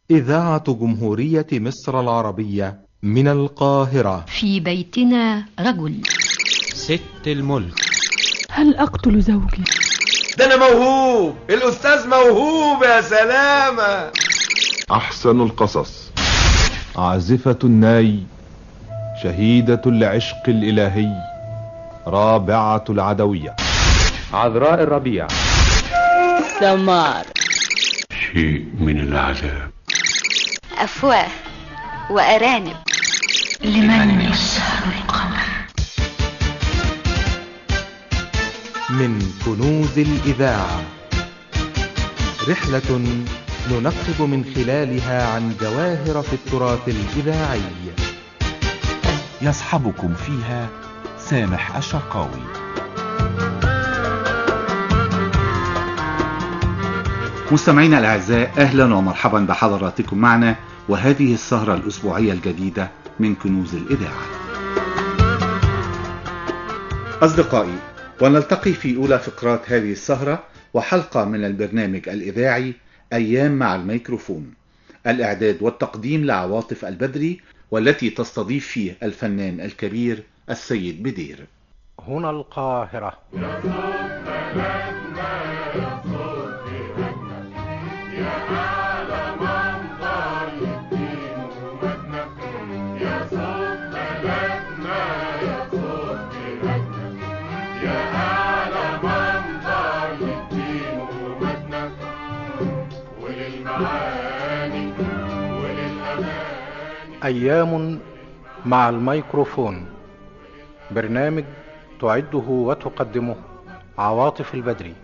إذاعة جمهورية مصر العربية من القاهرة في بيتنا رجل ست الملك هل أقتل زوجي؟ ده أنا موهوب الأستاذ موهوب يا سلامة أحسن القصص عازفة الناي شهيدة العشق الإلهي رابعة العدوية عذراء الربيع سمار شيء من العذاب أفواه وأرانب لمن يسهر القمر من كنوز الإذاعة رحلة ننقب من خلالها عن جواهر في التراث الإذاعي يصحبكم فيها سامح الشرقاوي مستمعينا الأعزاء أهلا ومرحبا بحضراتكم معنا وهذه السهرة الأسبوعية الجديدة من كنوز الإذاعة أصدقائي ونلتقي في أولى فقرات هذه السهرة وحلقة من البرنامج الإذاعي أيام مع الميكروفون الإعداد والتقديم لعواطف البدري والتي تستضيف فيه الفنان الكبير السيد بدير هنا القاهرة أيام مع الميكروفون برنامج تعده وتقدمه عواطف البدري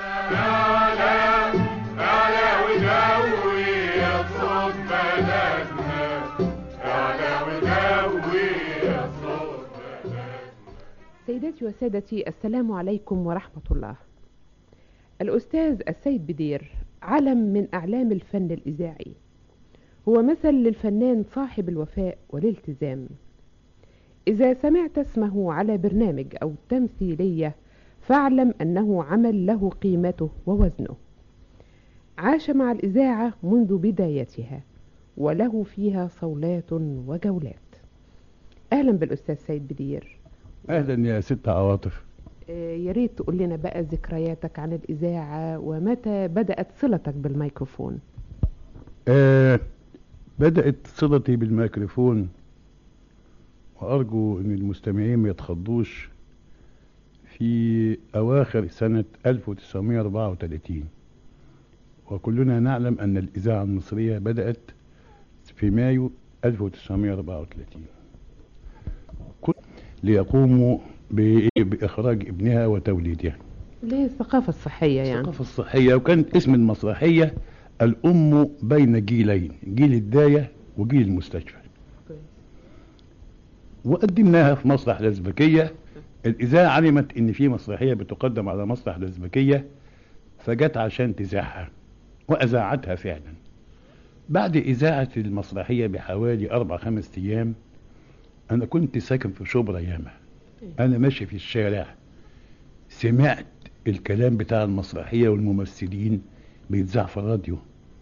سيداتي وسادتي السلام عليكم ورحمة الله الأستاذ السيد بدير علم من أعلام الفن الإذاعي هو مثل للفنان صاحب الوفاء والالتزام إذا سمعت اسمه على برنامج أو تمثيلية فاعلم أنه عمل له قيمته ووزنه عاش مع الإذاعة منذ بدايتها وله فيها صولات وجولات أهلا بالأستاذ سيد بدير أهلا يا ست عواطف يا ريت تقول لنا بقى ذكرياتك عن الإذاعة ومتى بدأت صلتك بالميكروفون آه بدأت صلتي بالميكروفون وأرجو أن المستمعين ما يتخضوش في أواخر سنة 1934 وكلنا نعلم أن الإذاعة المصرية بدأت في مايو 1934 ليقوموا بإخراج ابنها وتوليدها ليه الثقافة الصحية يعني الثقافة الصحية وكانت اسم المسرحية الأم بين جيلين جيل الداية وجيل المستشفى وقدمناها في مسرح الأزبكية الإذاعة علمت إن في مسرحية بتقدم على مسرح الأزبكية فجت عشان تذاعها وأذاعتها فعلا بعد إذاعة المسرحية بحوالي أربع خمس أيام أنا كنت ساكن في شبرا ياما أنا ماشي في الشارع سمعت الكلام بتاع المسرحية والممثلين بيتذاع في الراديو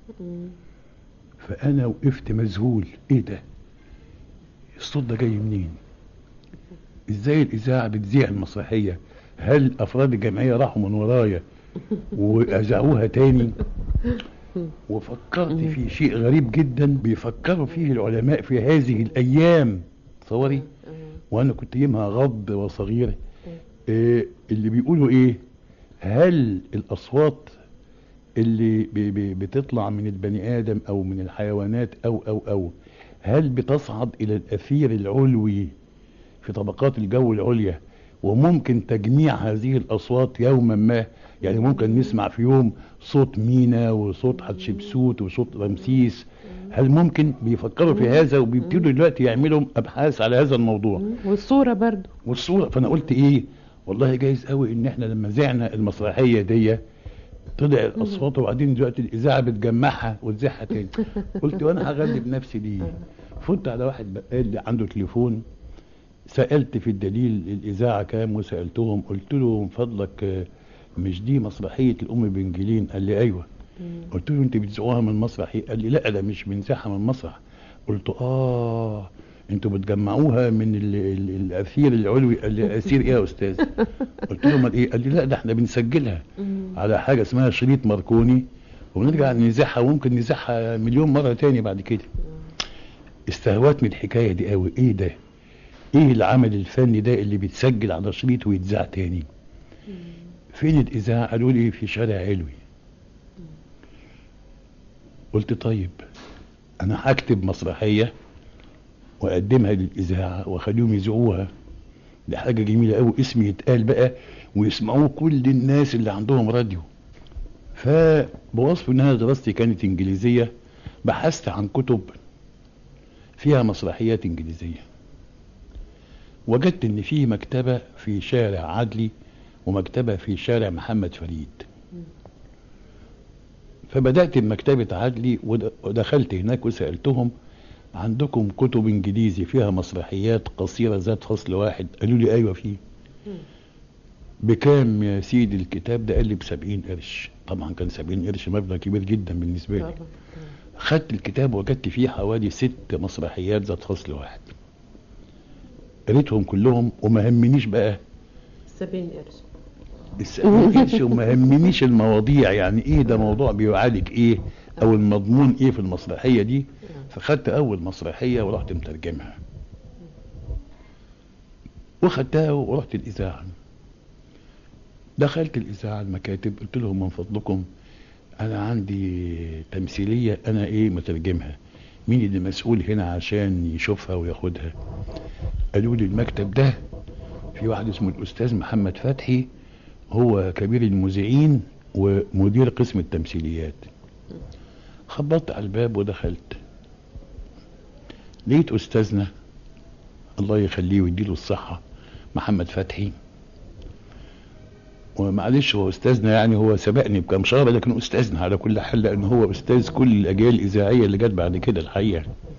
فأنا وقفت مذهول إيه ده الصوت ده جاي منين إزاي الإذاعة بتذيع المسرحية هل أفراد الجمعية راحوا من ورايا وأذاعوها تاني وفكرت في شيء غريب جدا بيفكروا فيه العلماء في هذه الأيام تصوري وأنا كنت يومها غض وصغير إيه اللي بيقولوا إيه هل الأصوات اللي بي بي بتطلع من البني آدم أو من الحيوانات أو أو أو هل بتصعد إلى الأثير العلوي في طبقات الجو العليا وممكن تجميع هذه الأصوات يوما ما يعني ممكن نسمع في يوم صوت مينا وصوت حتشبسوت وصوت رمسيس هل ممكن بيفكروا في هذا وبيبتدوا دلوقتي يعملوا أبحاث على هذا الموضوع والصورة برضو والصورة فأنا قلت إيه والله جايز قوي إن إحنا لما زعنا المسرحية دي طلع الاصوات وبعدين دلوقتي الاذاعه بتجمعها وتذيعها تاني قلت وانا هغلب نفسي ليه فوت على واحد بقال لي عنده تليفون سالت في الدليل الاذاعه كام وسالتهم قلت له من فضلك مش دي مسرحيه الام بنجلين قال لي ايوه قلت له انت بتزقوها من المسرح إيه؟ قال لي لا ده مش بنزحها من المسرح قلت اه انتوا بتجمعوها من ال- ال- الاثير العلوي قال لي اثير ايه يا استاذ قلت له امال ايه قال لي لا ده احنا بنسجلها على حاجه اسمها شريط ماركوني ونرجع نزحها وممكن نزحها مليون مره تاني بعد كده استهوتني الحكايه دي قوي ايه ده ايه العمل الفني ده اللي بيتسجل على شريط ويتذاع تاني فين الاذاعه قالوا لي في شارع علوي قلت طيب انا هكتب مسرحيه واقدمها للاذاعه واخليهم يذيعوها دي حاجه جميله قوي اسمي يتقال بقى ويسمعوه كل الناس اللي عندهم راديو فبوصف انها دراستي كانت انجليزيه بحثت عن كتب فيها مسرحيات انجليزيه وجدت ان في مكتبه في شارع عدلي ومكتبه في شارع محمد فريد فبدات بمكتبه عدلي ود- ودخلت هناك وسالتهم عندكم كتب انجليزي فيها مسرحيات قصيره ذات فصل واحد قالوا لي ايوه فيه بكام يا سيدي الكتاب ده قال لي بسبعين قرش طبعا كان سبعين قرش مبلغ كبير جدا بالنسبه لي خدت الكتاب وجدت فيه حوالي ست مسرحيات ذات فصل واحد قريتهم كلهم وما همنيش بقى 70 قرش السبعين قرش وما همنيش المواضيع يعني ايه ده موضوع بيعالج ايه او المضمون ايه في المسرحيه دي فخدت اول مسرحيه ورحت مترجمها وخدتها ورحت الاذاعه دخلت الاذاعه المكاتب قلت لهم من فضلكم انا عندي تمثيليه انا ايه مترجمها مين اللي مسؤول هنا عشان يشوفها وياخدها قالوا لي المكتب ده في واحد اسمه الاستاذ محمد فتحي هو كبير المذيعين ومدير قسم التمثيليات خبطت على الباب ودخلت لقيت استاذنا الله يخليه ويديله الصحه محمد فتحي ومعلش هو استاذنا يعني هو سبقني بكام شهر لكن استاذنا على كل حال لان هو استاذ كل الاجيال الاذاعيه اللي جت بعد كده الحقيقه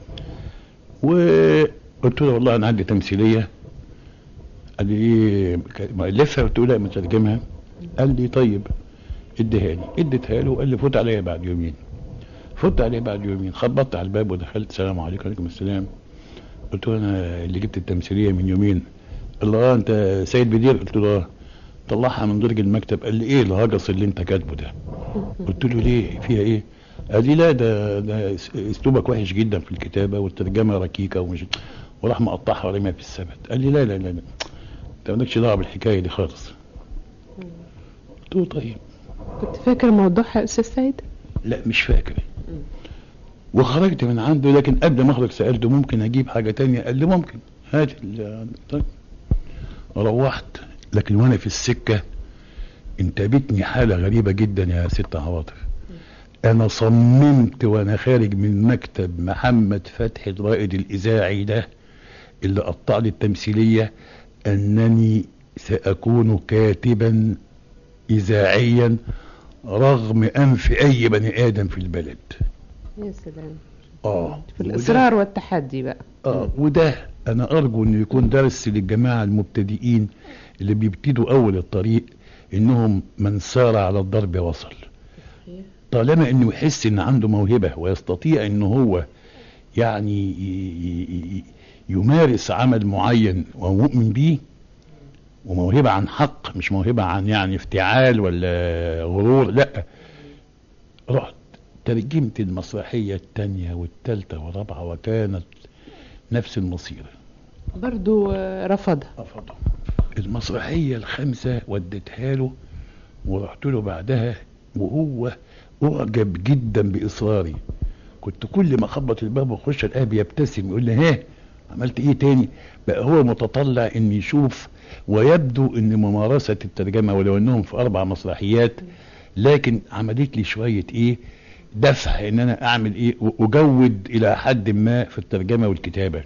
وقلت له والله انا عندي تمثيليه قال لي ايه مؤلفها قلت له لا مترجمها قال لي طيب اديها لي اديتها له وقال لي فوت عليا بعد يومين فوت عليه بعد يومين خبطت على الباب ودخلت السلام عليكم وعليكم السلام قلت له انا اللي جبت التمثيليه من يومين قال له اه انت سيد بدير قلت له اه طلعها من درج المكتب قال لي ايه الهجس اللي انت كاتبه ده قلت له ليه فيها ايه قال لي لا ده ده اسلوبك وحش جدا في الكتابه والترجمه ركيكه ومش وراح مقطعها ورميها في السبت قال لي لا لا لا, لا. انت مالكش دعوه بالحكايه دي خالص قلت له طيب كنت فاكر موضوعها يا استاذ سيد لا مش فاكر وخرجت من عنده لكن قبل ما اخرج سالته ممكن اجيب حاجه تانية قال لي ممكن هات ال- طيب روحت لكن وانا في السكه انتابتني حاله غريبه جدا يا ست عواطف انا صممت وانا خارج من مكتب محمد فتحي الرائد الاذاعي ده اللي قطع لي التمثيليه انني ساكون كاتبا اذاعيا رغم انف اي بني ادم في البلد يا سلام اه في الاصرار والتحدي بقى اه وده انا ارجو انه يكون درس للجماعه المبتدئين اللي بيبتدوا اول الطريق انهم من سار على الضرب وصل طالما انه يحس ان عنده موهبه ويستطيع ان هو يعني ي- ي- ي- يمارس عمل معين ومؤمن بيه وموهبه عن حق مش موهبه عن يعني افتعال ولا غرور لا رحت ترجمت المسرحيه الثانيه والثالثه والرابعه وكانت نفس المصير برضو آه، رفضها رفضها المسرحية الخامسة وديتها له ورحت له بعدها وهو أعجب جدا بإصراري كنت كل ما أخبط الباب وأخش الآه بيبتسم يقول لي ها عملت إيه تاني بقى هو متطلع إن يشوف ويبدو إن ممارسة الترجمة ولو إنهم في أربع مسرحيات لكن عملت لي شوية إيه دفع إن أنا أعمل إيه وأجود إلى حد ما في الترجمة والكتابة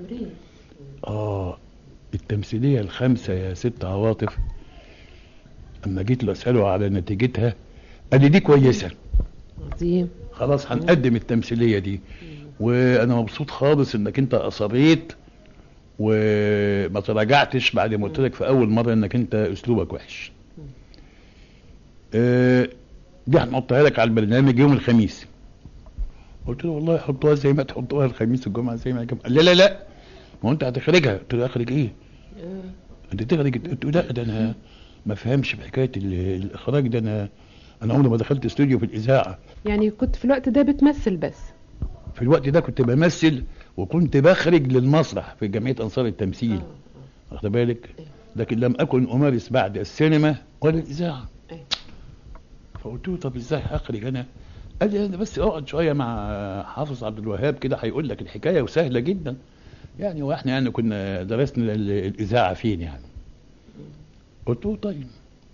آه التمثيلية الخامسة يا ست عواطف أما جيت له أسأله على نتيجتها قال لي دي كويسة عظيم خلاص هنقدم التمثيلية دي وأنا مبسوط خالص إنك أنت أصريت وما تراجعتش بعد ما قلت لك في أول مرة إنك أنت أسلوبك وحش. آه دي هنحطها لك على البرنامج يوم الخميس قلت له والله حطوها زي ما تحطوها الخميس والجمعه زي ما الجمعه لا لا لا ما هو انت هتخرجها قلت له اخرج ايه انت تخرج قلت له لا ده انا ما فهمش في حكايه ال- الاخراج ده انا انا عمري ما دخلت استوديو في الاذاعه يعني كنت في الوقت ده بتمثل بس في الوقت ده كنت بمثل وكنت بخرج للمسرح في جمعيه انصار التمثيل واخد بالك لكن لم اكن امارس بعد السينما ولا الاذاعه فقلت له طب ازاي هخرج انا قال لي انا بس اقعد شويه مع حافظ عبد الوهاب كده هيقول لك الحكايه وسهله جدا يعني واحنا يعني كنا درسنا ال- الاذاعه فين يعني قلت له طيب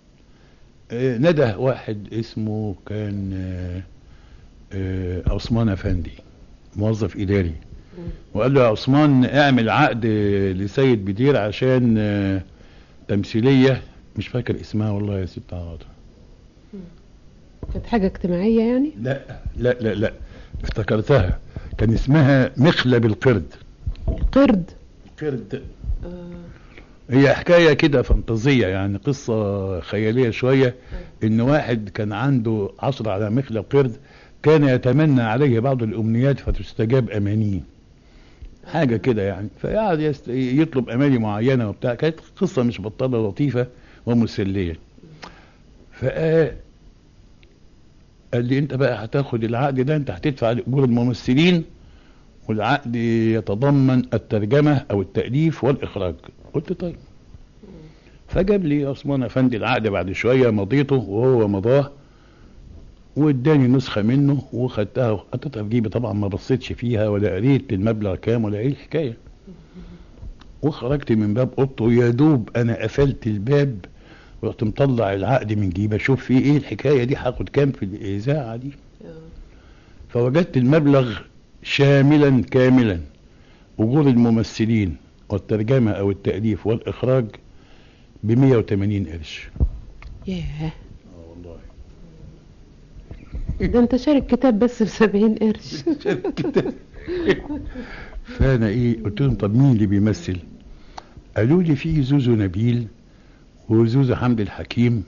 آه، ندى واحد اسمه كان آه، آه، عثمان افندي موظف اداري وقال له يا عثمان اعمل عقد لسيد بدير عشان آه، تمثيليه مش فاكر اسمها والله يا ست عواطف كانت حاجة اجتماعية يعني لا لا لا لا افتكرتها كان اسمها مخلب القرد قرد قرد هي حكاية كده فانتازية يعني قصة خيالية شوية ان واحد كان عنده عصر على مخلب قرد كان يتمنى عليه بعض الامنيات فتستجاب امانيه حاجة كده يعني فقعد يست... يطلب اماني معينة وبتاع كانت قصة مش بطالة لطيفة ومسلية فقال قال لي انت بقى هتاخد العقد ده انت هتدفع لاجور الممثلين والعقد يتضمن الترجمة او التأليف والاخراج قلت طيب فجاب لي عثمان افندي العقد بعد شوية مضيته وهو مضاه واداني نسخة منه وخدتها وحطيتها في جيبي طبعا ما بصيتش فيها ولا قريت المبلغ كام ولا ايه الحكاية وخرجت من باب اوضته يا دوب انا قفلت الباب ورحت مطلع العقد من جيبي اشوف فيه ايه الحكاية دي هاخد كام في الاذاعة دي فوجدت المبلغ شاملا كاملا اجور الممثلين والترجمة او التأليف والاخراج ب 180 قرش ياه ده انت شارك كتاب بس بسبعين قرش فانا ايه قلت لهم طب مين اللي بيمثل قالوا لي في زوزو نبيل وزوزو حمد الحكيم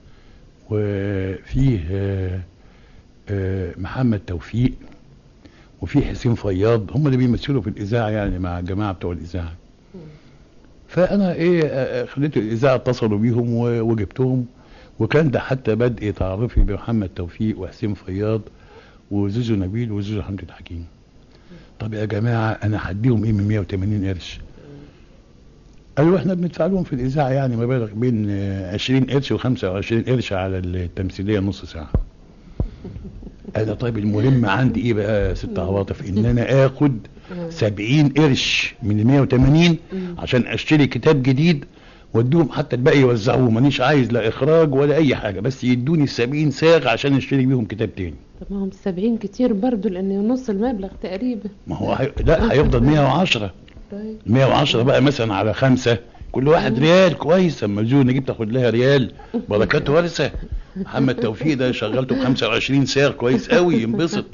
وفيه آه، آه، محمد توفيق وفي حسين فياض هم اللي بيمثلوا في الاذاعه يعني مع الجماعه بتوع الاذاعه فانا ايه آه، خليت الاذاعه اتصلوا بيهم و- وجبتهم وكان ده حتى بدء تعرفي بمحمد توفيق وحسين فياض وزوزو نبيل وزوزو حمد الحكيم طب يا جماعه انا هديهم ايه من 180 قرش قالوا احنا بندفع لهم في الاذاعه يعني مبالغ بين آه، 20 قرش و25 قرش على التمثيليه نص ساعه انا طيب المهم عندي ايه بقى يا ست عواطف ان انا اخد 70 قرش من ال 180 عشان اشتري كتاب جديد واديهم حتى الباقي يوزعوه مانيش عايز لا اخراج ولا اي حاجه بس يدوني ال 70 ساغ عشان اشتري بيهم كتاب تاني طب ما هم سبعين كتير برضو لان نص المبلغ تقريبا ما هو هي... لا هيفضل 110 طيب 110 بقى مثلا على خمسة كل واحد ريال كويس اما الزوجة نجيب تاخد لها ريال بركات ورثة محمد توفيق ده شغلته ب 25 سعر كويس قوي ينبسط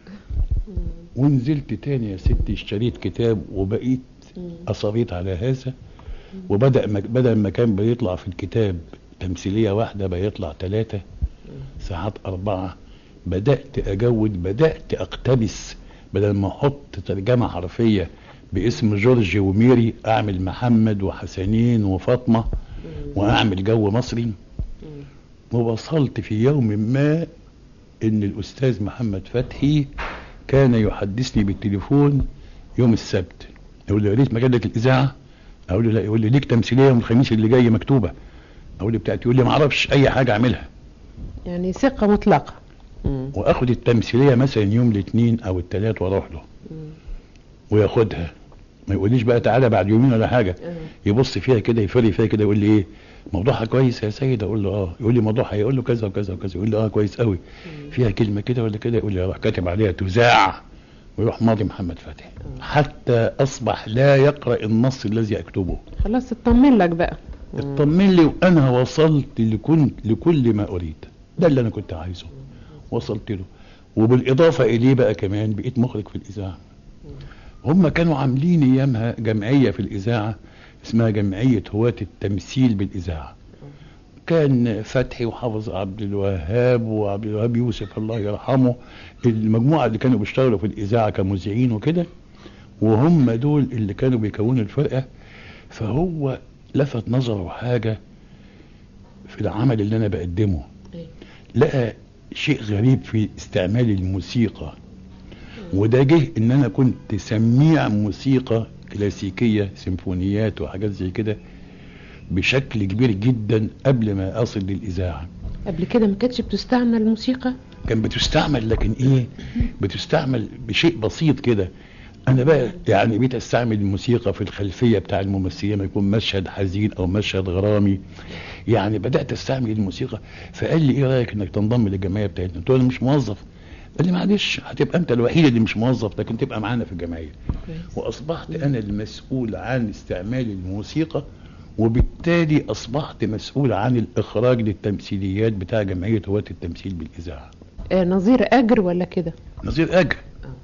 ونزلت تاني يا ستي اشتريت كتاب وبقيت اصريت على هذا وبدأ ما بدل ما كان بيطلع في الكتاب تمثيلية واحدة بيطلع ثلاثة ساعات أربعة بدأت أجود بدأت أقتبس بدل ما أحط ترجمة حرفية باسم جورج وميري أعمل محمد وحسنين وفاطمة وأعمل جو مصري ووصلت في يوم ما إن الأستاذ محمد فتحي كان يحدثني بالتليفون يوم السبت يقول لي قريت مجلة الإذاعة أقول له لا يقول لي ليك تمثيلية يوم الخميس اللي جاي مكتوبة أقول له بتاعتي يقول لي ما أعرفش أي حاجة أعملها يعني ثقة مطلقة واخد التمثيليه مثلا يوم الاثنين او الثلاث واروح له وياخدها ما يقوليش بقى تعالى بعد يومين ولا حاجه يبص فيها كده يفري فيها كده يقول لي ايه موضوعها كويس يا سيد اقول له اه يقول لي موضوعها يقول له كذا وكذا وكذا يقول لي اه كويس قوي فيها كلمه كده ولا كده يقول لي اروح كاتب عليها تذاع ويروح ماضي محمد فتحي حتى اصبح لا يقرا النص الذي اكتبه خلاص اطمن لك بقى اطمن لي وانا وصلت لكل لكل ما اريد ده اللي انا كنت عايزه وصلت له وبالاضافه اليه بقى كمان بقيت مخرج في الاذاعه هم كانوا عاملين ايامها جمعيه في الاذاعه اسمها جمعيه هواة التمثيل بالاذاعه كان فتحي وحافظ عبد الوهاب وعبد الوهاب يوسف الله يرحمه المجموعة اللي كانوا بيشتغلوا في الإذاعة كمذيعين وكده وهم دول اللي كانوا بيكونوا الفرقة فهو لفت نظره حاجة في العمل اللي أنا بقدمه لقى شيء غريب في استعمال الموسيقى وده جه ان انا كنت سميع موسيقى كلاسيكية سيمفونيات وحاجات زي كده بشكل كبير جدا قبل ما اصل للاذاعة قبل كده ما كانتش بتستعمل موسيقى كان بتستعمل لكن ايه بتستعمل بشيء بسيط كده انا بقى يعني بقيت استعمل الموسيقى في الخلفيه بتاع الممثلين لما يكون مشهد حزين او مشهد غرامي يعني بدات استعمل الموسيقى فقال لي ايه رايك انك تنضم للجمعيه بتاعتنا قلت له انا مش موظف قال لي معلش هتبقى انت الوحيد اللي مش موظف لكن تبقى معانا في الجمعيه واصبحت انا المسؤول عن استعمال الموسيقى وبالتالي اصبحت مسؤول عن الاخراج للتمثيليات بتاع جمعيه هواة التمثيل بالاذاعه آه نظير اجر ولا كده نظير اجر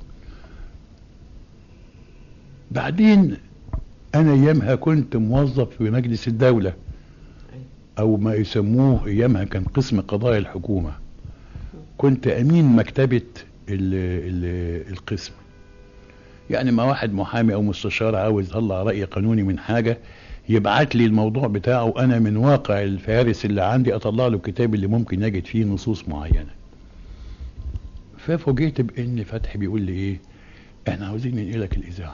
بعدين انا ايامها كنت موظف في مجلس الدولة او ما يسموه ايامها كان قسم قضايا الحكومة كنت امين مكتبة ال ال القسم يعني ما واحد محامي او مستشار عاوز يطلع رأي قانوني من حاجة يبعت لي الموضوع بتاعه انا من واقع الفارس اللي عندي اطلع له الكتاب اللي ممكن يجد فيه نصوص معينة ففوجئت بان فتحي بيقول لي ايه احنا عاوزين ننقلك الاذاعه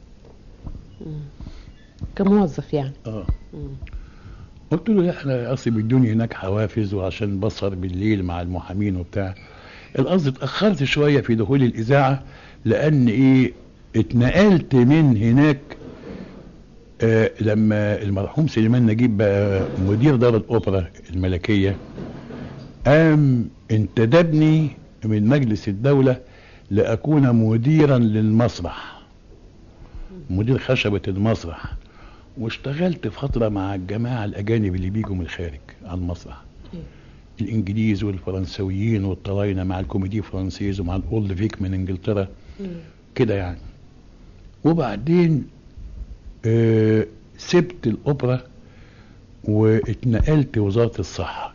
كموظف يعني اه قلت له لا احنا اصلي بيدوني هناك حوافز وعشان بسهر بالليل مع المحامين وبتاع القصد اتاخرت شويه في دخول الاذاعه لان ايه اتنقلت من هناك آه لما المرحوم سليمان نجيب بقى مدير دار الاوبرا الملكيه قام انتدبني من مجلس الدوله لاكون مديرا للمسرح مدير خشبة المسرح واشتغلت فترة مع الجماعة الأجانب اللي بيجوا من الخارج على المسرح الإنجليز والفرنسويين والطلاينة مع الكوميدي فرانسيز ومع الأولد فيك من إنجلترا كده يعني وبعدين آه سبت الأوبرا واتنقلت وزارة الصحة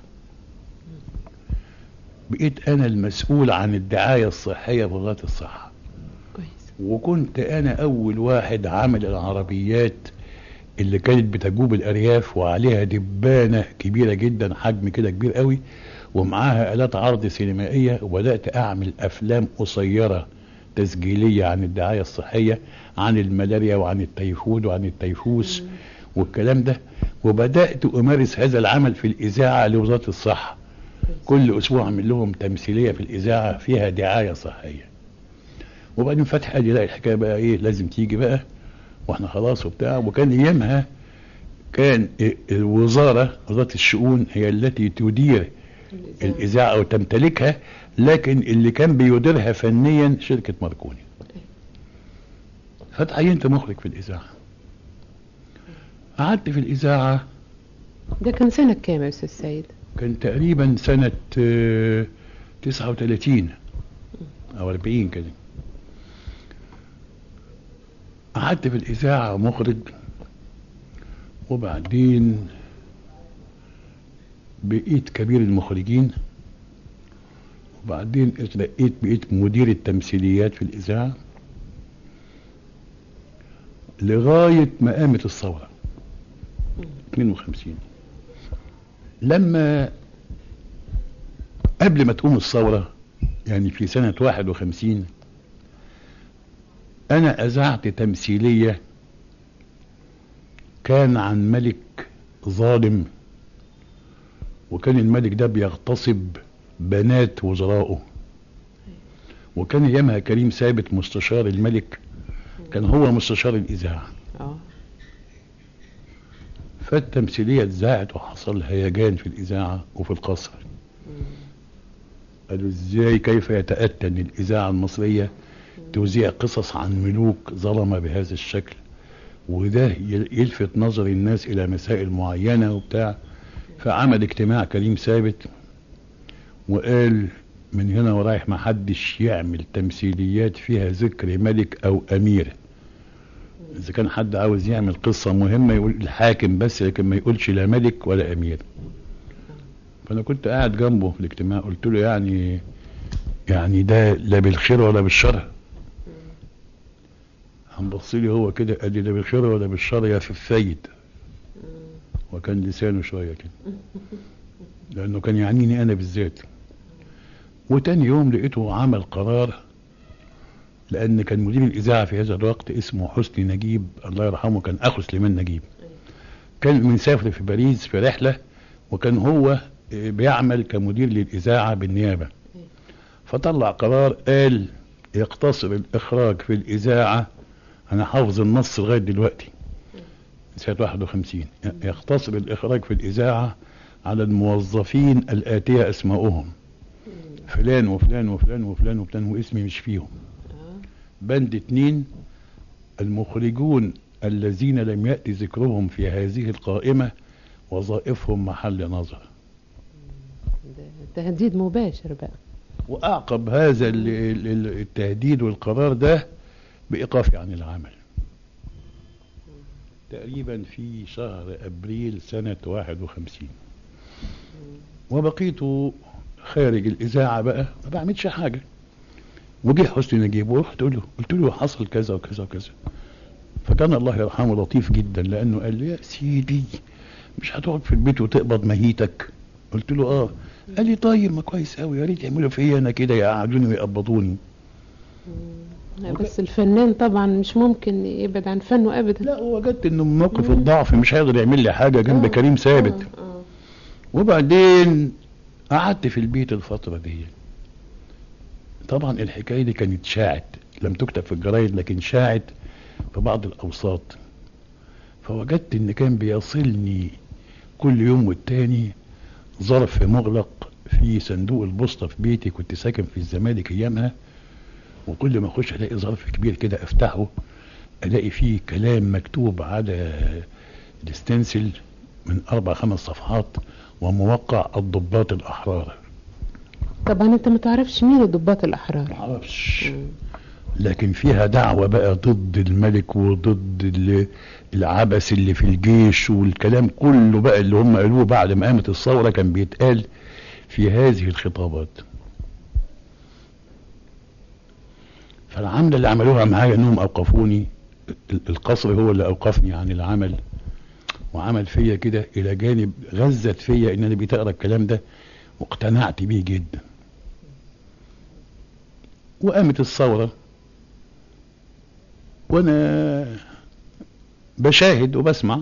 بقيت أنا المسؤول عن الدعاية الصحية في وزارة الصحة وكنت انا اول واحد عامل العربيات اللي كانت بتجوب الارياف وعليها دبانة كبيرة جدا حجم كده كبير قوي ومعاها الات عرض سينمائية وبدأت اعمل افلام قصيرة تسجيلية عن الدعاية الصحية عن الملاريا وعن التيفود وعن التيفوس والكلام ده وبدأت امارس هذا العمل في الاذاعة لوزارة الصحة كل اسبوع اعمل لهم تمثيلية في الاذاعة فيها دعاية صحية وبعدين فتح قال لي لا الحكايه بقى ايه لازم تيجي بقى واحنا خلاص وبتاع وكان ايامها كان الوزاره وزاره الشؤون هي التي تدير الاذاعه او تمتلكها لكن اللي كان بيديرها فنيا شركه ماركوني فتعينت مخرج في الاذاعه قعدت في الاذاعه ده كان سنه كام يا استاذ سيد كان تقريبا سنه 39 او 40 كده قعدت في الإذاعة مخرج وبعدين بقيت كبير المخرجين وبعدين اترقيت بقيت مدير التمثيليات في الإذاعة لغاية ما قامت الثورة 52 لما قبل ما تقوم الثورة يعني في سنة 51 انا اذعت تمثيلية كان عن ملك ظالم وكان الملك ده بيغتصب بنات وزرائه وكان ايامها كريم ثابت مستشار الملك كان هو مستشار الاذاعه فالتمثيليه اتذاعت وحصل هيجان في الاذاعه وفي القصر قالوا ازاي كيف يتاتى ان الاذاعه المصريه توزيع قصص عن ملوك ظلمة بهذا الشكل وده يلفت نظر الناس الى مسائل معينة وبتاع فعمل اجتماع كريم ثابت وقال من هنا ورايح ما حدش يعمل تمثيليات فيها ذكر ملك او امير اذا كان حد عاوز يعمل قصة مهمة يقول الحاكم بس لكن ما يقولش لا ملك ولا امير فانا كنت قاعد جنبه في الاجتماع قلت له يعني يعني ده لا بالخير ولا بالشر قام بص لي هو كده قال لي لا بالخير ولا بالشر يا في الفايد وكان لسانه شويه كده لانه كان يعنيني انا بالذات وتاني يوم لقيته عمل قرار لان كان مدير الاذاعه في هذا الوقت اسمه حسني نجيب الله يرحمه كان اخو سليمان نجيب كان مسافر في باريس في رحله وكان هو بيعمل كمدير للاذاعه بالنيابه فطلع قرار قال يقتصر الاخراج في الاذاعه انا حافظ النص لغايه دلوقتي سنه 51 يقتصر الاخراج في الاذاعه على الموظفين الاتيه اسماؤهم فلان وفلان وفلان وفلان وفلان واسمي مش فيهم بند اتنين المخرجون الذين لم يأتي ذكرهم في هذه القائمة وظائفهم محل نظر تهديد مباشر بقى وأعقب هذا التهديد والقرار ده بإيقافي عن العمل تقريبا في شهر أبريل سنة 51 وبقيت خارج الإذاعة بقى ما بعملش حاجة وجه حسني نجيب ورحت له قلت له حصل كذا وكذا وكذا فكان الله يرحمه لطيف جدا لانه قال لي يا سيدي مش هتقعد في البيت وتقبض مهيتك قلت له اه قال لي طيب ما كويس قوي يا ريت يعملوا فيا انا كده يقعدوني ويقبضوني بس الفنان طبعا مش ممكن يبعد عن فنه ابدا لا وجدت انه من موقف الضعف مش هيقدر يعمل لي حاجه جنب آه كريم ثابت آه آه. وبعدين قعدت في البيت الفتره دي طبعا الحكايه دي كانت شاعت لم تكتب في الجرايد لكن شاعت في بعض الاوساط فوجدت ان كان بيصلني كل يوم والتاني ظرف مغلق في صندوق البوسطه في بيتي كنت ساكن في الزمالك ايامها وكل ما اخش الاقي ظرف كبير كده افتحه الاقي فيه كلام مكتوب على الستنسل من اربع خمس صفحات وموقع الضباط الاحرار طبعا انت ما تعرفش مين الضباط الاحرار ما اعرفش لكن فيها دعوة بقى ضد الملك وضد العبث اللي في الجيش والكلام كله بقى اللي هم قالوه بعد ما قامت الثورة كان بيتقال في هذه الخطابات فالعملة اللي عملوها معايا انهم اوقفوني القصر هو اللي اوقفني عن العمل وعمل فيا كده الى جانب غزت فيا ان انا بتقرا الكلام ده واقتنعت بيه جدا وقامت الثورة وانا بشاهد وبسمع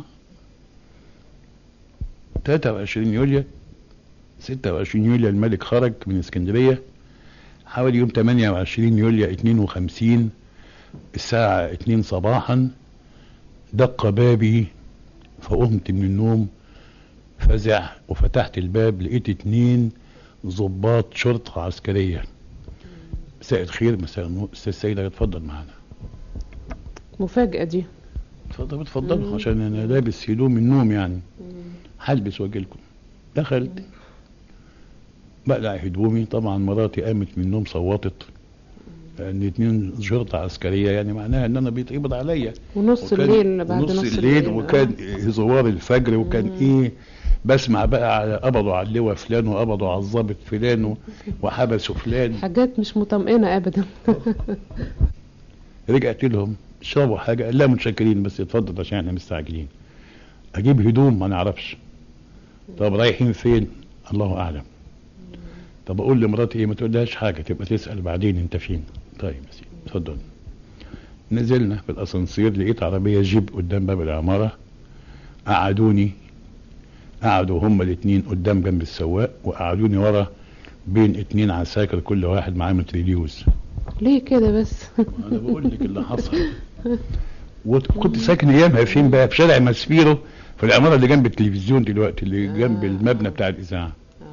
23 يوليو 26 يوليو الملك خرج من اسكندرية حوالي يوم 28 يوليو 52 الساعة 2 صباحا دق بابي فقمت من النوم فزع وفتحت الباب لقيت اتنين ضباط شرطة عسكرية مساء الخير مساء النور استاذ سيدة اتفضل معانا مفاجأة دي اتفضل اتفضل عشان انا لابس هدوم النوم يعني هلبس واجي لكم دخلت بقلع هدومي طبعا مراتي قامت من النوم صوتت لان اتنين شرطة عسكرية يعني معناها ان انا بيتقبض عليا ونص الليل بعد نص, نص الليل, الليل وكان زوار الفجر وكان مم. ايه بسمع بقى على قبضوا على اللواء فلان وقبضوا على الضابط فلان وحبسوا فلان حاجات مش مطمئنة ابدا رجعت لهم اشربوا حاجة قال لا متشكرين بس اتفضل عشان احنا مستعجلين اجيب هدوم ما نعرفش طب رايحين فين الله اعلم طب اقول لمراتي ايه ما تقولهاش حاجة تبقى تسأل بعدين انت فين طيب يا سيدي اتفضل نزلنا في الاسانسير لقيت عربية جيب قدام باب العمارة قعدوني قعدوا هما الاتنين قدام جنب السواق وقعدوني ورا بين اتنين عساكر كل واحد معاه متريليوز ليه كده بس انا بقول لك اللي حصل وكنت ساكن ايامها فين بقى في شارع ماسبيرو في العماره اللي جنب التلفزيون دلوقتي اللي جنب المبنى بتاع الاذاعه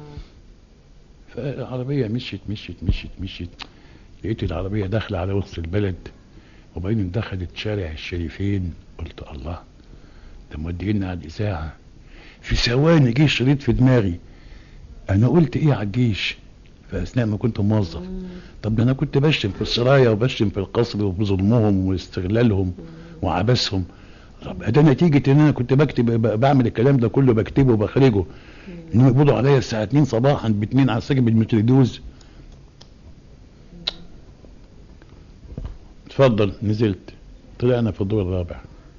فالعربيه مشيت مشيت مشيت مشيت لقيت العربيه داخله على وسط البلد وبعدين دخلت شارع الشريفين قلت الله ده مودينا على الاذاعه في ثواني جه شريط في دماغي انا قلت ايه على الجيش في اثناء ما كنت موظف طب ده انا كنت بشتم في السرايا وبشتم في القصر وبظلمهم واستغلالهم وعبثهم طب ده نتيجة ان انا كنت بكتب ب- بعمل الكلام ده كله بكتبه وبخرجه انهم يقبضوا عليا الساعة 2 صباحا باتنين على السجن بالمتردوز اتفضل نزلت طلعنا في الدور الرابع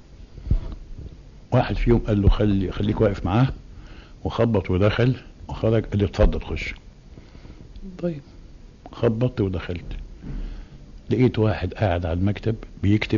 واحد فيهم قال له خلي خليك واقف معاه وخبط ودخل وخرج قال لي اتفضل خش طيب خبطت ودخلت لقيت واحد قاعد على المكتب بيكتب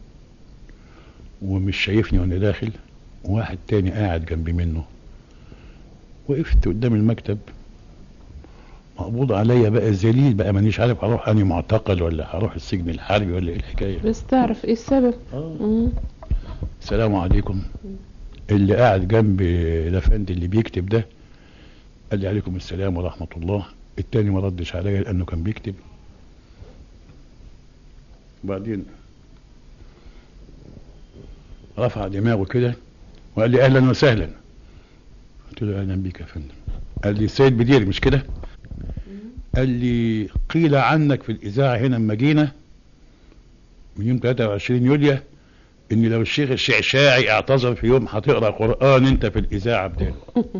ومش شايفني وانا داخل وواحد تاني قاعد جنبي منه وقفت قدام المكتب مقبوض عليا بقى ذليل بقى مانيش عارف هروح اني معتقل ولا هروح السجن الحربي ولا ايه الحكايه بس تعرف ايه السبب مم. السلام عليكم اللي قاعد جنب الافندي اللي بيكتب ده قال لي عليكم السلام ورحمه الله التاني ما ردش عليا لانه كان بيكتب وبعدين رفع دماغه كده وقال لي اهلا وسهلا قلت له اهلا بيك يا فندم قال لي السيد بدير مش كده قال لي قيل عنك في الاذاعه هنا لما جينا من يوم 23 يوليو ان لو الشيخ الشعشاعي اعتذر في يوم هتقرا قران انت في الاذاعه بداله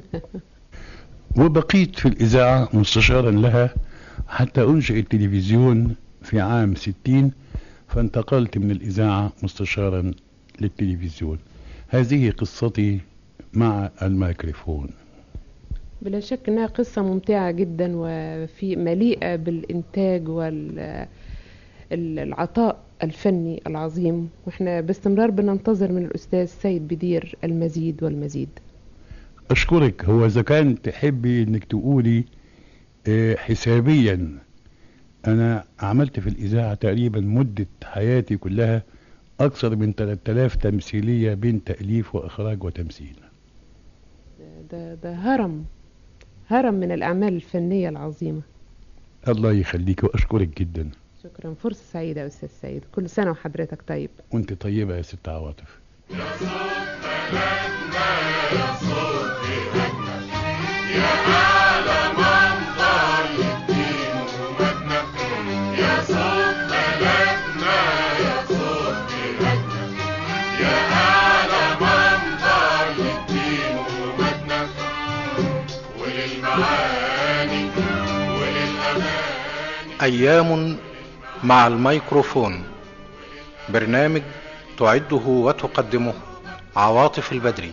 وبقيت في الاذاعه مستشارا لها حتى انشئ التلفزيون في عام 60 فانتقلت من الاذاعه مستشارا للتلفزيون هذه قصتي مع الميكروفون بلا شك انها قصة ممتعة جدا وفي مليئة بالانتاج والعطاء الفني العظيم واحنا باستمرار بننتظر من الاستاذ سيد بدير المزيد والمزيد اشكرك هو اذا كان تحبي انك تقولي آه، حسابيا انا عملت في الاذاعه تقريبا مده حياتي كلها اكثر من 3000 تمثيليه بين تاليف واخراج وتمثيل ده ده هرم هرم من الاعمال الفنية العظيمة الله يخليك واشكرك جدا شكرا فرصة سعيدة يا استاذ سيد كل سنة وحضرتك طيب وانت طيبه يا ست عواطف أيام مع الميكروفون برنامج تعده وتقدمه عواطف البدري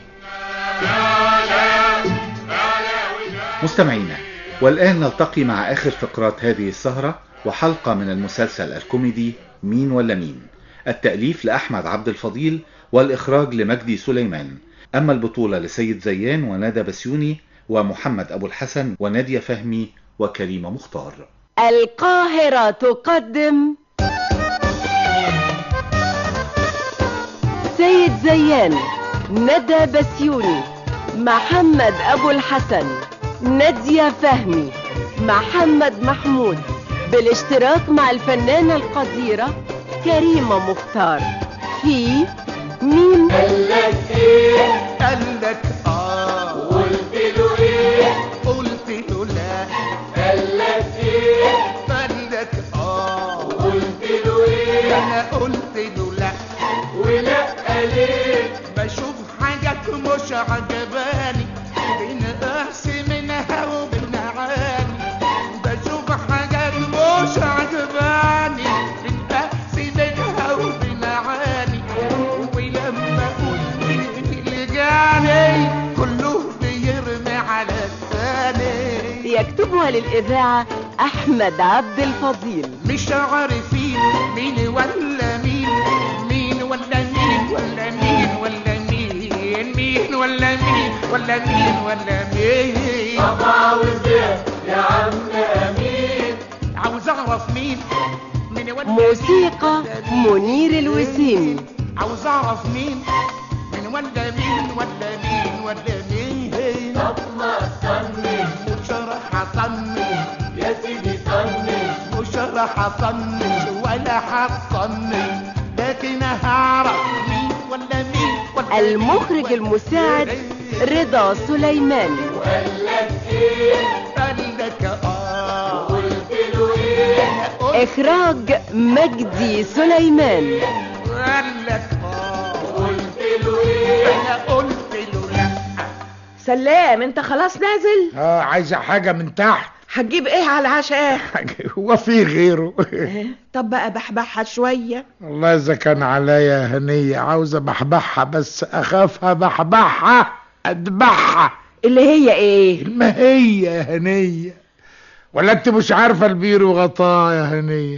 مستمعينا والآن نلتقي مع آخر فقرات هذه السهرة وحلقة من المسلسل الكوميدي مين ولا مين التأليف لأحمد عبد الفضيل والإخراج لمجدي سليمان أما البطولة لسيد زيان وندى بسيوني ومحمد أبو الحسن ونادية فهمي وكريمة مختار القاهرة تقدم سيد زيان ندى بسيوني محمد أبو الحسن نادية فهمي محمد محمود بالاشتراك مع الفنانة القديرة كريمة مختار في مين قالك ايه قالك اه قلت له ايه قلت له لا قالك ايه قالك اه قلت له ايه انا قلت له لا ولا ليه بشوف حاجات مش عجباني بين قاس منها وبين عاني بشوف حاجات مش عجباني بين قاس منها وبين عاني ولما قلت اللي جاني كله بيرمي على الثاني يكتبها للإذاعة أحمد عبد الفضيل مش عارفين مين ولا مين مين ولا مين ولا مين ولا مين مين ولا مين ولا مين ولا مين طب عاوز ايه يا عم امين عاوز اعرف مين مين ولا موسيقى منير الوسيمي عاوز اعرف مين مين ولا مين ولا مين ولا مين طب ما استني مش راح اطنش يا سيدي طنش مش راح اطنش ولا هطنش لكن هعرف مين ولا مين ولا المخرج المساعد رضا سليمان قالك ايه قالك اه قلت له ايه إخراج مجدي سليمان قالك اه قلت سلام انت خلاص نازل اه عايزه حاجه من تحت هتجيب ايه على العشاء هو في غيره طب بقى بحبحها شويه والله اذا كان عليا هنيه عاوزه بحبحها بس اخافها بحبحها اذبحها اللي هي ايه ما هي يا هنيه ولا انت مش عارفه البير وغطاه يا هنيه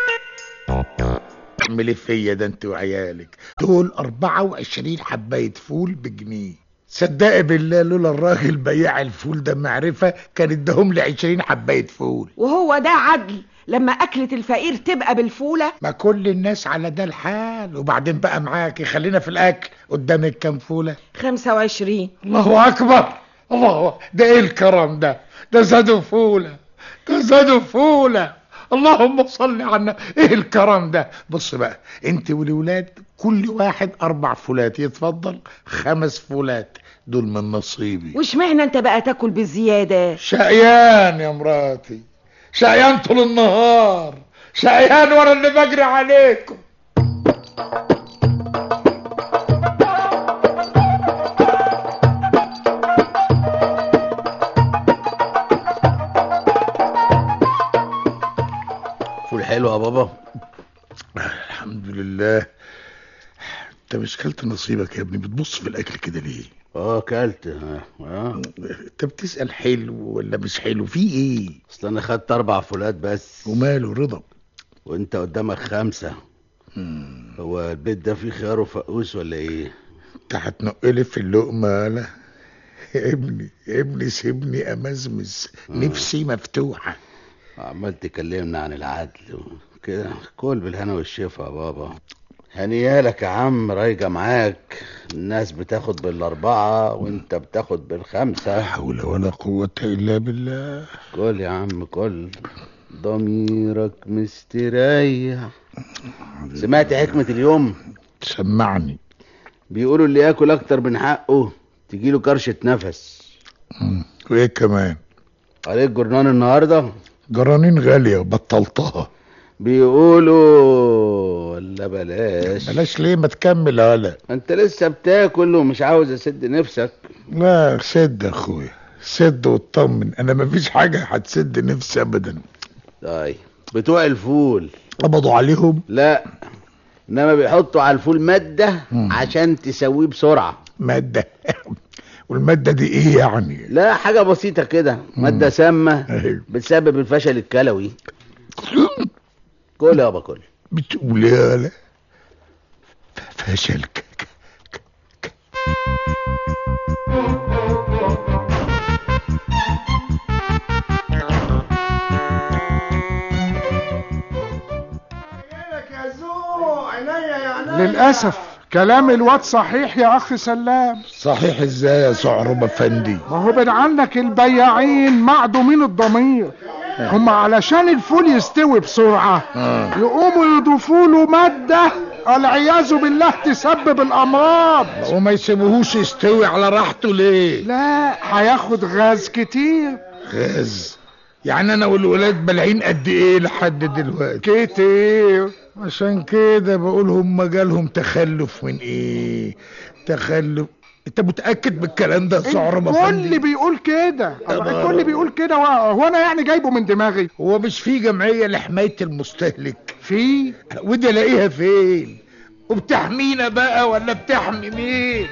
اعملي فيا ده انت وعيالك دول 24 حبايه فول بجنيه صدقي بالله لولا الراجل بياع الفول ده معرفه كان اداهم لي 20 حبايه فول وهو ده عدل لما أكلة الفقير تبقى بالفولة ما كل الناس على ده الحال وبعدين بقى معاكي خلينا في الأكل قدامك كام فولة خمسة وعشرين الله أكبر الله ده إيه الكرم ده ده زادوا فولة ده زادوا فولة اللهم صل على النبي ايه الكرم ده بص بقى انت والولاد كل واحد اربع فولات يتفضل خمس فولات دول من نصيبي وش معنى انت بقى تاكل بالزيادة شقيان يا مراتي شقيان طول النهار شقيان ورا اللي بجري عليكم فول حلو يا بابا الحمد لله انت مش كلت نصيبك يا ابني بتبص في الاكل كده ليه اه كلت اه اه انت بتسال حلو ولا مش حلو في ايه اصل انا خدت اربع فولات بس وماله رضا وانت قدامك خمسة هو البيت ده فيه خيار وفقوس ولا ايه انت هتنقلي في اللقمه لا ابني ابني سيبني امزمز نفسي مفتوحه عمال تكلمنا عن العدل كده كل بالهنا والشفا يا بابا هنيالك يا عم رايجة معاك الناس بتاخد بالأربعة وانت بتاخد بالخمسة لا حول ولا قوة إلا بالله كل يا عم كل ضميرك مستريح سمعت حكمة اليوم سمعني بيقولوا اللي ياكل اكتر من حقه تجيله كرشة نفس وايه كمان عليك جرنان النهاردة جرانين غالية وبطلتها بيقولوا ولا بلاش بلاش ليه ما تكمل هلا انت لسه بتاكل ومش عاوز اسد نفسك لا سد يا اخويا سد واطمن انا مفيش حاجة هتسد نفسي ابدا طيب بتوع الفول قبضوا عليهم لا انما بيحطوا على الفول مادة مم. عشان تسويه بسرعة مادة والمادة دي ايه يعني لا حاجة بسيطة كده مادة سامة بتسبب الفشل الكلوي كل يابا كل بتقول ايه لا فشل ك- للأسف كلام الواد صحيح يا أخ سلام صحيح ازاي يا صعرب افندي ما هو بين عنك البياعين معدومين الضمير هم علشان الفول يستوي بسرعة آه. يقوموا يضيفوا له مادة والعياذ بالله تسبب الأمراض وما يسيبوهوش يستوي على راحته ليه لا هياخد غاز كتير غاز يعني انا والولاد بلعين قد ايه لحد دلوقتي كتير عشان كده بقول هم جالهم تخلف من ايه تخلف انت متاكد بالكلام ده يا صعرب الكل افندي بيقول كده الكل بيقول كده هو انا يعني جايبه من دماغي هو مش في جمعيه لحمايه المستهلك في ودي الاقيها فين وبتحمينا بقى ولا بتحمي مين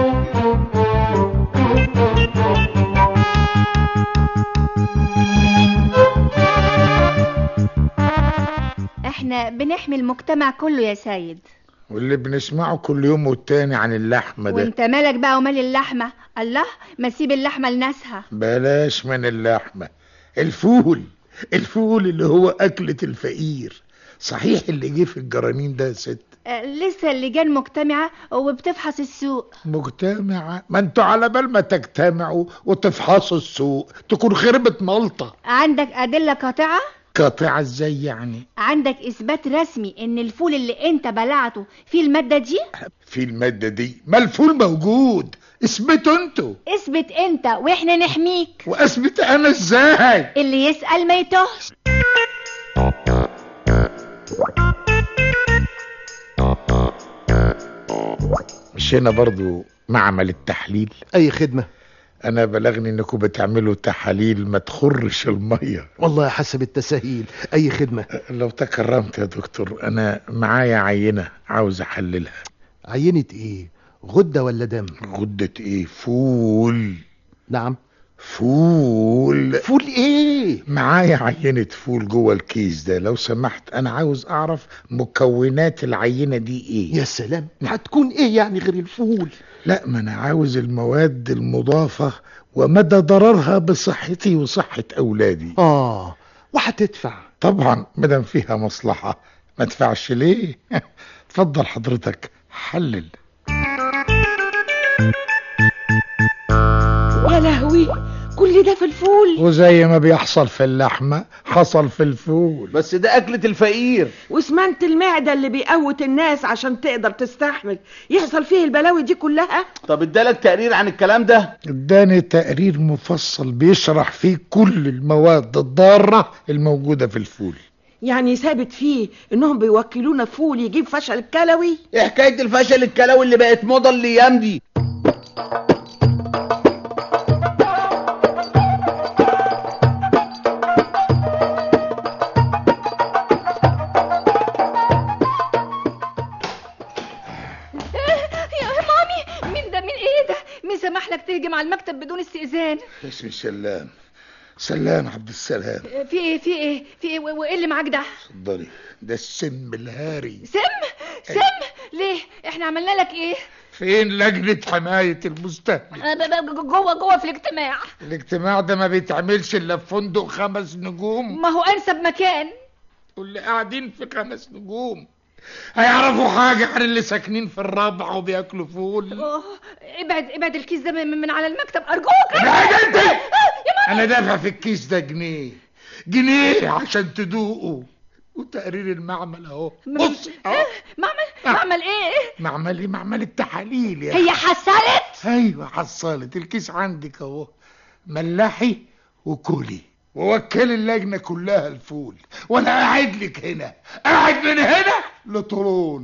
احنا بنحمي المجتمع كله يا سيد واللي بنسمعه كل يوم والتاني عن اللحمه ده وانت مالك بقى ومال اللحمة الله ما سيب اللحمة لناسها بلاش من اللحمه الفول الفول اللي هو اكله الفقير صحيح اللي جه في الجرانين ده يا ست آه، لسه اللجان مجتمعة وبتفحص السوق مجتمعة ما انتوا على بال ما تجتمعوا وتفحصوا السوق تكون خربت ملطة عندك أدلة قاطعة قاطعة ازاي يعني عندك إثبات رسمي إن الفول اللي أنت بلعته فيه المادة دي في المادة دي ما الفول موجود اثبتوا انتوا اثبت أنت وإحنا نحميك واثبت انا ازاي اللي يسأل ما يتهش مش هنا برضو معمل التحليل اي خدمة انا بلغني انكم بتعملوا تحاليل ما تخرش الميه والله حسب التساهيل اي خدمة لو تكرمت يا دكتور انا معايا عينه عاوز احللها عينة ايه غدة ولا دم غدة ايه فول نعم فول فول ايه معايا عينة فول جوه الكيس ده لو سمحت انا عاوز اعرف مكونات العينة دي ايه يا سلام هتكون ايه يعني غير الفول لا ما انا عاوز المواد المضافة ومدى ضررها بصحتي وصحة اولادي اه وهتدفع طبعا مدام فيها مصلحة ما تدفعش ليه اتفضل حضرتك حلل يا لهوي كل ده في الفول وزي ما بيحصل في اللحمة حصل في الفول بس ده أكلة الفقير واسمنت المعدة اللي بيقوت الناس عشان تقدر تستحمل يحصل فيه البلاوي دي كلها طب ادالك تقرير عن الكلام ده اداني تقرير مفصل بيشرح فيه كل المواد الضارة الموجودة في الفول يعني ثابت فيه انهم بيوكلونا فول يجيب فشل كلوي ايه حكاية الفشل الكلوي اللي بقت موضة الايام دي يا مامي مين ده مين ايه ده مين سمح لك تهجم على المكتب بدون استئذان اسمي سلام سلام عبد السلام في ايه في ايه في ايه وايه اللي معاك ده اتفضلي ده السم الهاري سم سم ليه احنا عملنا لك ايه فين لجنة حماية المستهلك أه، ب- ب- جوه جوه في الاجتماع الاجتماع ده ما بيتعملش الا في فندق خمس نجوم ما هو انسب مكان واللي قاعدين في خمس نجوم هيعرفوا حاجة عن اللي ساكنين في الرابعة وبياكلوا فول أوه، ابعد ابعد الكيس ده من, من على المكتب ارجوك ابعد انت يا مامي انا دافع في الكيس ده جنيه جنيه عشان تدوقه وتقرير المعمل اهو بص اهو معمل معمل ايه معمل ايه معمل التحاليل يا هي حصلت ايوه حصلت الكيس عندك اهو ملاحي وكلي ووكل اللجنة كلها الفول وانا قاعد لك هنا قاعد من هنا لطولون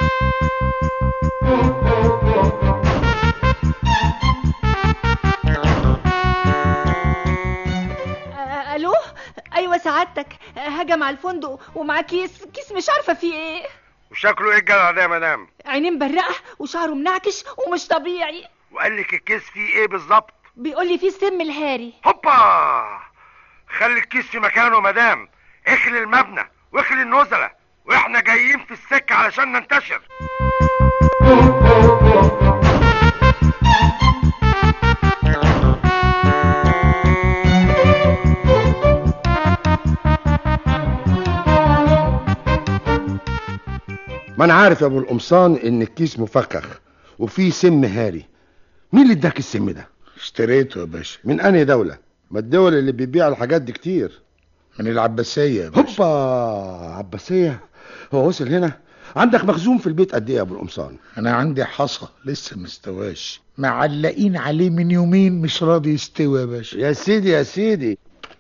أه، الو ايوه سعادتك أه، هجم على الفندق ومعاه كيس كيس مش عارفه فيه ايه وشكله ايه الجدع ده يا مدام عينين برقه وشعره منعكش ومش طبيعي وقال لك الكيس فيه ايه بالظبط بيقول لي فيه السم الهاري هوبا خلي الكيس في مكانه يا مدام اخلي المبنى واخلي النزلة واحنا جايين في السكة علشان ننتشر ما انا عارف يا ابو القمصان ان الكيس مفخخ وفيه سم هاري مين اللي اداك السم ده اشتريته يا باشا من انهي دولة ما الدول اللي بيبيع الحاجات دي كتير من العباسية يا باشا هوبا عباسية هو وصل هنا عندك مخزون في البيت قد ايه يا ابو القمصان انا عندي حصى لسه مستواش معلقين عليه من يومين مش راضي يستوي يا باشا يا سيدي يا سيدي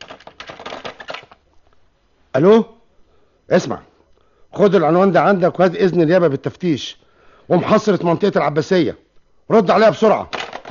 الو اسمع خد العنوان ده عندك وهات اذن النيابه بالتفتيش ومحاصره منطقه العباسيه رد عليها بسرعه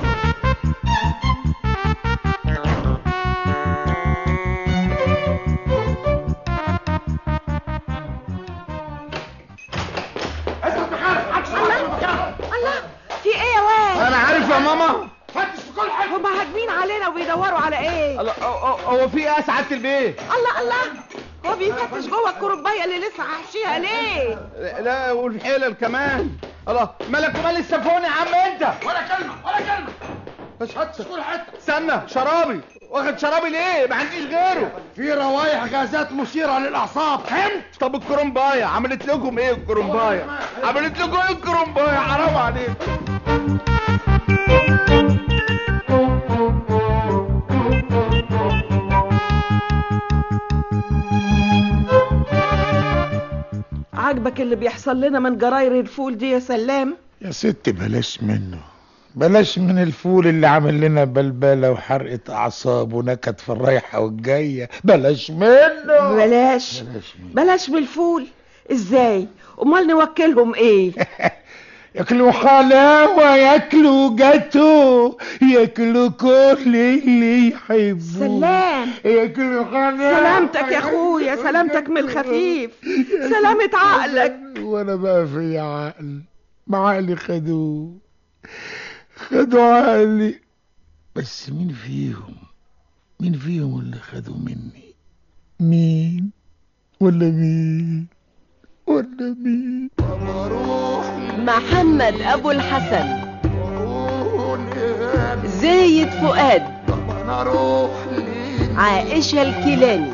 الله في ايه يا واد انا عارف يا ماما فتش في كل حته هما هاجمين علينا وبيدوروا على ايه الله هو- هو في ايه يا سعاده البيت الله الله هو بيفتش جوه الكربايه اللي لسه حاشيها ليه لا والحلل كمان الله مالك ومال السفون يا عم انت ولا كلمة ولا كلمة بس فتش في كل حته استنى شرابي واخد شرابي ليه ما عنديش غيره في روايح غازات مثيره للاعصاب فهمت طب الكرومبايه عملت لكم ايه الكرومبايه عملت لكم ايه الكرومبايه حرام عليك عاجبك اللي بيحصل لنا من جراير الفول دي يا سلام يا ست بلاش منه بلاش من الفول اللي عامل لنا بلبلة وحرقة أعصاب ونكد في الرايحة والجاية بلاش منه بلاش بلاش من الفول ازاي امال نوكلهم ايه ياكلوا حلاوة ياكلوا جاتو ياكلوا كل اللي يحبوه سلام ياكلوا حلاوة سلامتك يا اخويا سلامتك من الخفيف سلامة عقلك وانا بقى في عقل ما عقلي خدوه خدوا عقلي بس مين فيهم مين فيهم اللي خدوا مني مين ولا مين ولا مين محمد ابو الحسن زايد فؤاد عائشة الكيلاني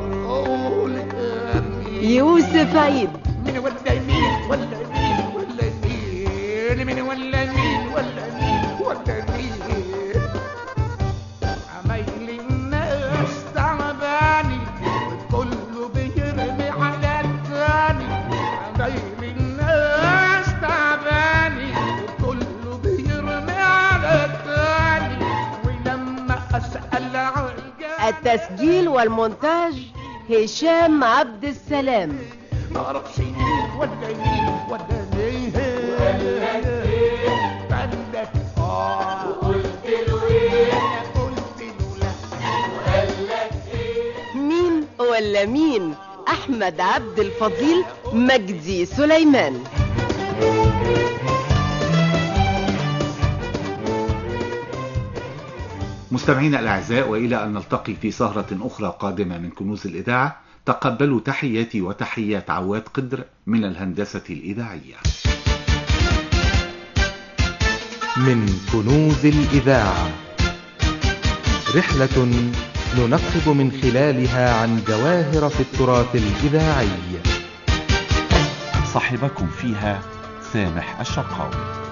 يوسف عيد من ولا مين ولا مين ولا مين من ولا مين ولا مين ولا مين عمايل الناس تعباني كله بيرمي على التاني عمايل الناس تعباني كله بيرمي على التاني ولما اسال عن التسجيل والمونتاج هشام عبد السلام معرفش مين ولا مين ولا مين ولا مين قالك اه وقلت له ايه قلت له لا وقال لك ايه مين ولا مين احمد عبد الفضيل مجدي سليمان مستمعينا الأعزاء وإلى أن نلتقي في سهرة أخرى قادمة من كنوز الإذاعة تقبلوا تحياتي وتحيات عواد قدر من الهندسة الإذاعية من كنوز الإذاعة رحلة ننقب من خلالها عن جواهر في التراث الإذاعي صاحبكم فيها سامح الشرقاوي